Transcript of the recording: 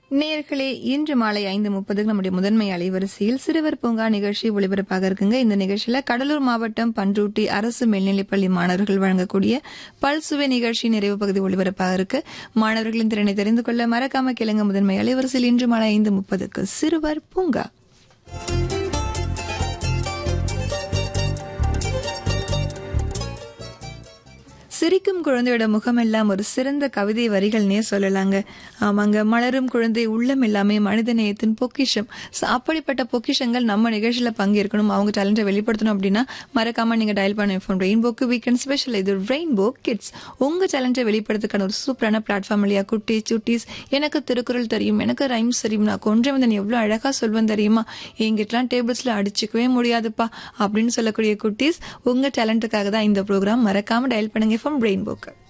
நேயர்களே இன்று மாலை ஐந்து முப்பதுக்கு நம்முடைய முதன்மை அலைவரிசையில் சிறுவர் பூங்கா நிகழ்ச்சி ஒளிபரப்பாக இருக்குங்க இந்த நிகழ்ச்சியில கடலூர் மாவட்டம் பன்ருட்டி அரசு மேல்நிலைப்பள்ளி மாணவர்கள் வழங்கக்கூடிய பல்சுவை நிகழ்ச்சி நிறைவு பகுதி ஒளிபரப்பாக இருக்கு மாணவர்களின் திறனை தெரிந்து கொள்ள மறக்காம கேளுங்க முதன்மை அலைவரிசையில் இன்று மாலை ஐந்து முப்பதுக்கு சிறுவர் பூங்கா சிரிக்கும் குழந்தையோட முகமெல்லாம் ஒரு சிறந்த கவிதை வரிகள்னே சொல்லலாங்க ஆமாங்க மலரும் குழந்தை உள்ளம் எல்லாமே மனித நேயத்தின் பொக்கிஷம் So, அப்படிப்பட்ட பொக்கிஷங்கள் நம்ம நிகழ்ச்சியில பங்கேற்கணும் அவங்க டேலண்ட்டை வெளிப்படுத்தணும் அப்படின்னா மறக்காம நீங்க டயல் பண்ண ஃபோன் ரெயின்போக்கு வீக்கெண்ட் ஸ்பெஷல் இது ரெயின்போ கிட்ஸ் உங்க டேலண்ட்டை வெளிப்படுத்துக்கான ஒரு சூப்பரான பிளாட்ஃபார்ம் இல்லையா குட்டி சுட்டீஸ் எனக்கு திருக்குறள் தெரியும் எனக்கு ரைம்ஸ் தெரியும் நான் கொஞ்சம் வந்து எவ்வளவு அழகா சொல்வேன் தெரியுமா எங்கிட்டலாம் டேபிள்ஸ்ல அடிச்சுக்கவே முடியாதுப்பா அப்படின்னு சொல்லக்கூடிய குட்டீஸ் உங்க டேலண்ட்டுக்காக தான் இந்த ப்ரோக்ராம் மறக்காம டயல் பண்ணுங்க ஃப்ரம் ரெயின்போக்கு